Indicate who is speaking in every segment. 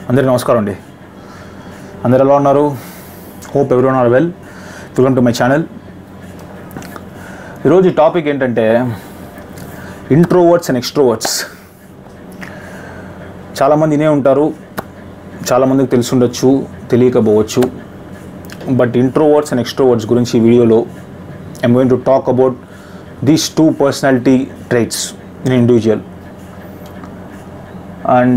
Speaker 1: అందరికీ నమస్కారం అండి అందరు ఎలా ఉన్నారు hope every are well welcome to my channel ఈరోజు టాపిక్ ఏంటంటే ఇంట్రోవర్డ్స్ అండ్ ఎక్స్ట్రోవర్డ్స్ చాలామంది ఇనే ఉంటారు చాలామందికి తెలిసి ఉండొచ్చు తెలియకపోవచ్చు బట్ ఇంట్రోవర్డ్స్ అండ్ ఎక్స్ట్రోవర్డ్స్ గురించి ఈ వీడియోలో I'm going to talk about these two personality traits in individual and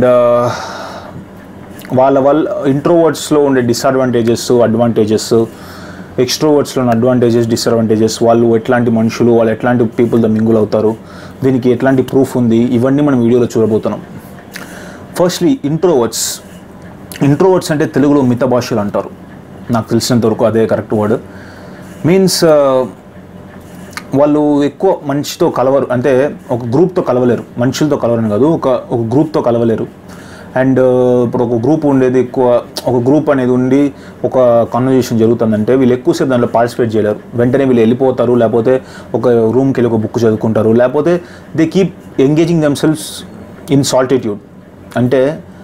Speaker 1: వాళ్ళ వల్ల ఇంట్రోవర్డ్స్లో ఉండే డిసడ్వాంటేజెస్ అడ్వాంటేజెస్ ఎక్స్ట్రోవర్డ్స్లో ఉన్న అడ్వాంటేజెస్ డిసడ్వాంటేజెస్ వాళ్ళు ఎట్లాంటి మనుషులు వాళ్ళు ఎట్లాంటి పీపుల్తో మింగుల్ అవుతారు దీనికి ఎట్లాంటి ప్రూఫ్ ఉంది ఇవన్నీ మనం వీడియోలో చూడబోతున్నాం ఫస్ట్లీ ఇంట్రోవర్డ్స్ ఇంట్రోవర్డ్స్ అంటే తెలుగులో మిత భాషలు అంటారు నాకు తెలిసినంత వరకు అదే కరెక్ట్ వర్డ్ మీన్స్ వాళ్ళు ఎక్కువ మనిషితో కలవరు అంటే ఒక గ్రూప్తో కలవలేరు మనుషులతో కలవరని కాదు ఒక ఒక గ్రూప్తో కలవలేరు అండ్ ఇప్పుడు ఒక గ్రూప్ ఉండేది ఎక్కువ ఒక గ్రూప్ అనేది ఉండి ఒక కాన్వర్జేషన్ జరుగుతుందంటే వీళ్ళు ఎక్కువసేపు దాంట్లో పార్టిసిపేట్ చేయలేరు వెంటనే వీళ్ళు వెళ్ళిపోతారు లేకపోతే ఒక రూమ్కి వెళ్ళి ఒక బుక్ చదువుకుంటారు లేకపోతే they keep engaging themselves in solitude అంటే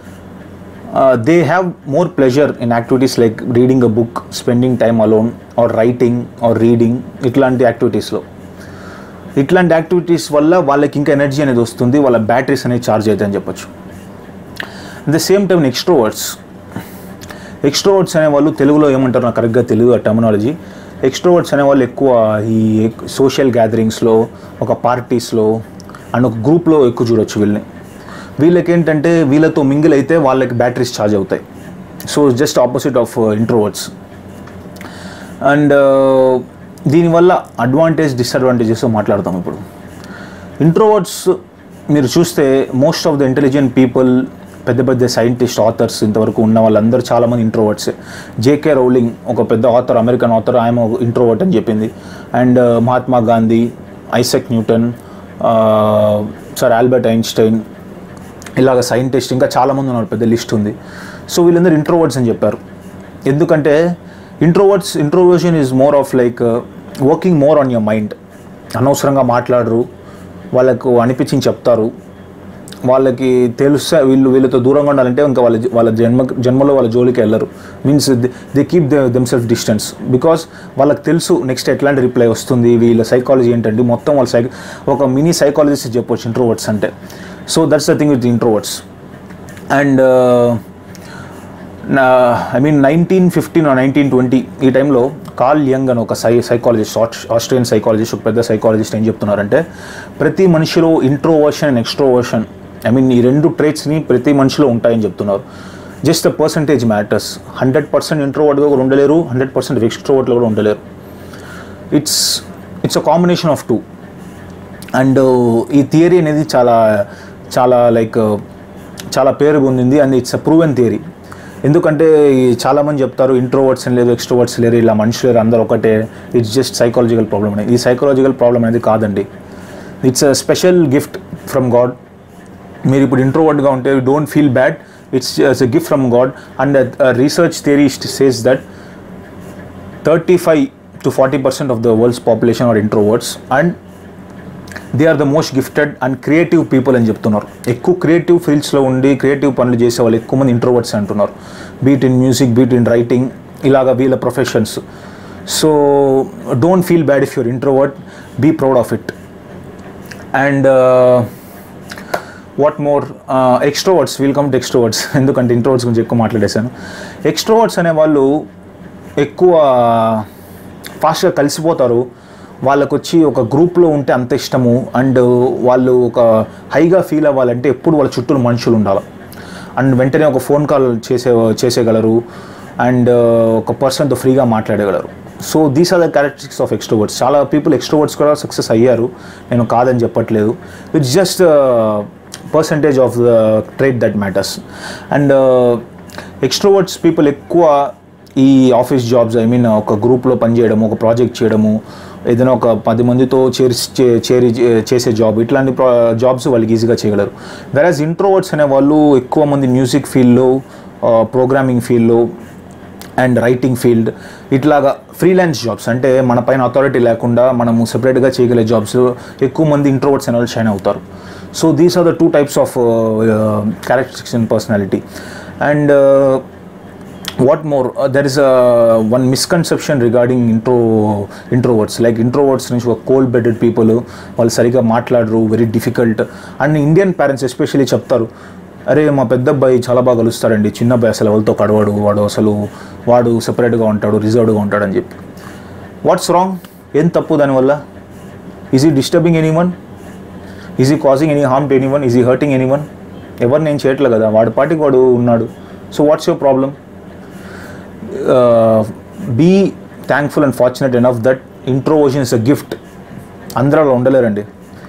Speaker 1: they have more pleasure in activities like reading a book spending time alone or writing or reading ఇట్లాంటి యాక్టివిటీస్లో ఇట్లాంటి యాక్టివిటీస్ వల్ల వాళ్ళకి ఇంకా ఎనర్జీ అనేది వస్తుంది వాళ్ళ బ్యాటరీస్ అనేవి ఛార్జ్ అవుతాయి అని చెప్పొచ్చు at the same time extroverts extroverts అనేవాళ్ళు తెలుగులో ఏమంటారు నాకు కరెక్ట్గా తెలియదు ఆ టర్మినాలజీ ఎక్స్ట్రోవర్డ్స్ అనేవాళ్ళు ఎక్కువ ఈ సోషల్ గ్యాదరింగ్స్లో ఒక పార్టీస్లో అండ్ ఒక గ్రూప్లో ఎక్కువ చూడొచ్చు వీళ్ళని వీళ్ళకి ఏంటంటే వీళ్ళతో మింగిల్ అయితే వాళ్ళకి బ్యాటరీస్ ఛార్జ్ అవుతాయి so just opposite of introverts and దీనివల్ల అడ్వాంటేజ్ డిసడ్వాంటేజెస్ మాట్లాడతాం ఇప్పుడు ఇంట్రోవర్డ్స్ మీరు చూస్తే most of the intelligent people పెద్ద పెద్ద సైంటిస్ట్ ఆథర్స్ ఇంతవరకు ఉన్న వాళ్ళందరూ చాలామంది ఇంట్రోవర్ట్స్ జేకే రౌలింగ్ ఒక పెద్ద ఆథర్ అమెరికన్ ఆథర్ ఆయన ఇంట్రోవర్ట్ అని చెప్పింది and Mahatma Gandhi Isaac Newton sir Albert Einstein ఇలాగ సైంటిస్ట్ ఇంకా చాలామంది ఉన్నారు పెద్ద లిస్ట్ ఉంది సో వీళ్ళందరూ ఇంట్రోవర్డ్స్ అని చెప్పారు ఎందుకంటే introverts introversion is more of like working more on your mind అనవసరంగా మాట్లాడరు వాళ్ళకు అనిపించింది చెప్తారు వాళ్ళకి తెలుసా వీళ్ళు వీళ్ళతో దూరంగా ఉండాలంటే ఇంకా వాళ్ళ వాళ్ళ జన్మ జన్మలో వాళ్ళ జోలికి వెళ్ళరు means they keep the themselves distance because వాళ్ళకి తెలుసు నెక్స్ట్ ఎట్లాంటి రిప్లై వస్తుంది వీళ్ళ సైకాలజీ ఏంటంటే మొత్తం వాళ్ళ సైక ఒక మినీ సైకాలజిస్ట్ చెప్పొచ్చు ఇంట్రోవర్డ్స్ అంటే so that's the thing with introverts and I mean nineteen fifteen nineteen twenty ఈ టైంలో కార్ల్ యంగ్ అని ఒక సై సైకాలజిస్ట్ ఆస్ట్రేలియన్ సైకాలజిస్ట్ ఒక పెద్ద సైకాలజిస్ట్ ఏం చెప్తున్నారంటే ప్రతి మనిషిలో introversion and extroversion I mean ఈ రెండు ట్రేట్స్ని ప్రతి మనిషిలో ఉంటాయని చెప్తున్నారు just the percentage matters hundred percent ఇంట్రోవర్డ్గా కూడా ఉండలేరు హండ్రెడ్ పర్సెంట్ ఎక్స్ట్రోవర్ట్లో కూడా ఉండలేరు it's it's a combination of two and ఈ థియరీ అనేది చాలా చాలా లైక్ చాలా పేరు పొందింది and it's a proven theory ఎందుకంటే చాలామంది చెప్తారు ఇంట్రోవర్డ్స్ అని లేదు ఎక్స్ట్రోవర్డ్స్ లేరు ఇలా మనుషులు లేరు అందరూ ఒకటే ఇట్స్ జస్ట్ సైకాలజికల్ ప్రాబ్లమ్ అనేది ఈ సైకాలజికల్ ప్రాబ్లమ్ అనేది కాదండి it's a special gift from God మీరు ఇప్పుడు ఇంట్రోవర్డ్గా ఉంటే don't feel bad it's it's a gift from God and research theory says that thirty five to forty percent of the world's population are introverts and they are the most gifted and creative people అని చెప్తున్నారు ఎక్కువ creative ఫీల్డ్స్లో ఉండి creative పనులు చేసే వాళ్ళు ఎక్కువ మంది introverts అంటున్నారు be it in music be it in writing ఇలాగ వీళ్ళ professions so don't feel bad if your introvert be proud of it and what more extroverts will come to extroverts ఎందుకంటే ఇంట్రోవర్డ్స్ గురించి ఎక్కువ మాట్లాడేశాను ఎక్స్ట్రోవర్డ్స్ అనే వాళ్ళు ఎక్కువ ఫాస్ట్గా కలిసిపోతారు వాళ్ళకు వచ్చి ఒక గ్రూప్లో ఉంటే అంత ఇష్టము అండ్ వాళ్ళు ఒక హైగా ఫీల్ అవ్వాలంటే ఎప్పుడు వాళ్ళ చుట్టూ మనుషులు ఉండాలి అండ్ వెంటనే ఒక ఫోన్ కాల్ చేసే చేసేయగలరు అండ్ ఒక పర్సన్తో ఫ్రీగా మాట్లాడగలరు so these are the characteristics of extroverts చాలా పీపుల్ ఎక్స్ట్రోవర్డ్స్ కూడా సక్సెస్ అయ్యారు నేను కాదని చెప్పట్లేదు it's just percentage of the trait that matters and extroverts people ఎక్కువ ఈ ఆఫీస్ జాబ్స్ ఐ మీన్ ఒక గ్రూప్లో పనిచేయడము ఒక ప్రాజెక్ట్ చేయడము ఏదైనా ఒక పది మందితో చేరి చే- చేరి చేసే జాబ్ ఇట్లాంటి జాబ్స్ వాళ్ళకి ఈజీగా చేయగలరు వెరాజ్ ఇంట్రోవర్డ్స్ అనే వాళ్ళు ఎక్కువ మంది మ్యూజిక్ ఫీల్డ్లో ప్రోగ్రామింగ్ ఫీల్డ్లో అండ్ రైటింగ్ ఫీల్డ్ ఇట్లాగా ఫ్రీలాన్స్ జాబ్స్ అంటే మన పైన అథారిటీ లేకుండా మనము సెపరేట్గా చేయగలిగే జాబ్స్ ఎక్కువ మంది ఇంట్రోవర్ట్స్ అనే వాళ్ళు షైన్ అవుతారు so these are the two types of characteristics in personality and what more there is one misconception regarding intro introverts like introverts నుంచి ఒక కోల్డ్ బ్లడెడ్ పీపుల్ వాళ్ళు సరిగా మాట్లాడరు very difficult and Indian parents especially చెప్తారు అరే మా పెద్ద అబ్బాయి చాలా బాగా కలుస్తాడండి చిన్న అబ్బాయి అసలు ఎవరితో కడవాడు వాడు అసలు వాడు సెపరేట్గా ఉంటాడు రిజర్వ్డ్గా ఉంటాడని చెప్పి వాట్స్ రాంగ్ ఏం తప్పు దానివల్ల is he disturbing anyone is he causing any harm to anyone is he hurting anyone ఎవరు నేను చేయట్లేదు కదా వాడి పాటికి వాడు ఉన్నాడు so what's your problem be thankful and fortunate enough that introversion is a gift అందరూ అలా ఉండలేరండి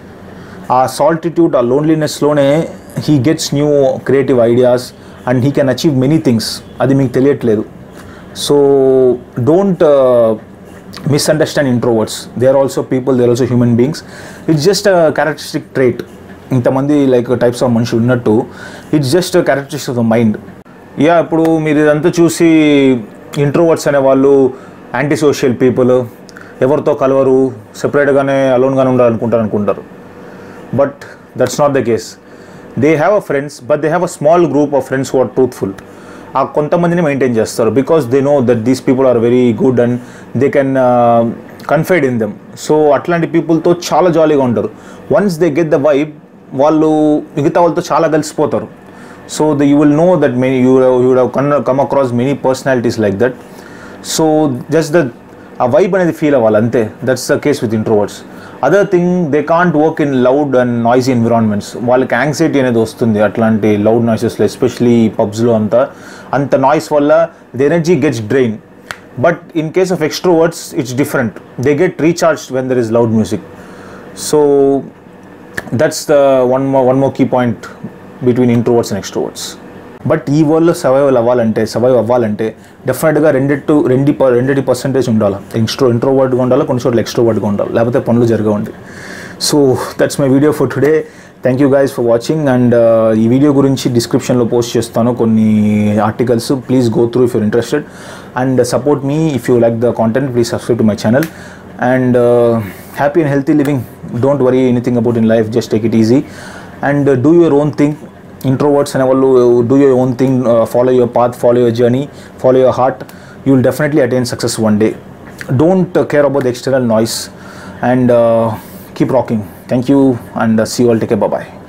Speaker 1: ఆ సాల్టిట్యూడ్ ఆ లోన్లీనెస్లోనే he gets new creative ideas and he can achieve many things అది మీకు తెలియట్లేదు so don't misunderstand introverts they are also people they are also human beings it's just characteristic trait ఇంతమంది లైక్ టైప్స్ ఆఫ్ మనుషులు ఉన్నట్టు it's just characteristics of the mind yeah ఇప్పుడు మీరు ఇదంతా చూసి ఇంట్రోవర్డ్స్ అనే వాళ్ళు యాంటీ సోషల్ పీపుల్ ఎవరితో కలవరు సెపరేట్గానే అలోన్గానే ఉండాలనుకుంటారు అనుకుంటారు but that's not the case they have a friends but they have a small group of friends who are truthful ఆ కొంతమందిని మెయింటైన్ చేస్తారు because they know that these people are very good and they can confide in them so అట్లాంటి పీపుల్తో చాలా జాలీగా ఉంటారు once they get the vibe వాళ్ళు మిగతా వాళ్ళతో చాలా కలిసిపోతారు so the you will know that many you you have కన్ come across many personalities like that so just the uh vibe అనేది ఫీల్ అవ్వాలి అంతే that's the case with introverts other thing they can't work in loud and noisy environments వాళ్ళకి anxiety అనేది వస్తుంది అట్లాంటి loud నాయిసెస్లో especially పబ్స్లో అంతా అంత నాయిస్ వల్ల the energy gets drain but in case of extroverts it's different they get recharge when there is loud music so that's the one more one more key point between introverts and extroverts but ఈ వరల్డ్లో survival అవ్వాలంటే survive అవ్వాలంటే డెఫినెట్గా రెండిట్టు రెండు ప రెండిటి percentage ఉండాలి ఎక్స్ట్రో ఇంట్రోవర్డ్గా ఉండాలి కొన్ని చోట్ల ఎక్స్ట్రోవర్డ్గా ఉండాలి లేకపోతే పనులు జరగవండి so that's my video for today thank you guys for watching and ఈ వీడియో గురించి డిస్క్రిప్షన్లో పోస్ట్ చేస్తాను కొన్ని articles please go through if you're interested and support me if you like the content please subscribe to my channel and happy and healthy living don't worry anything about in life just take it easy and do your own thing introverts అనే వాళ్ళు do your own thing follow your path follow your journey follow your heart you will definitely attain success one day don't care about the external noise and keep rocking thank you and see all take bye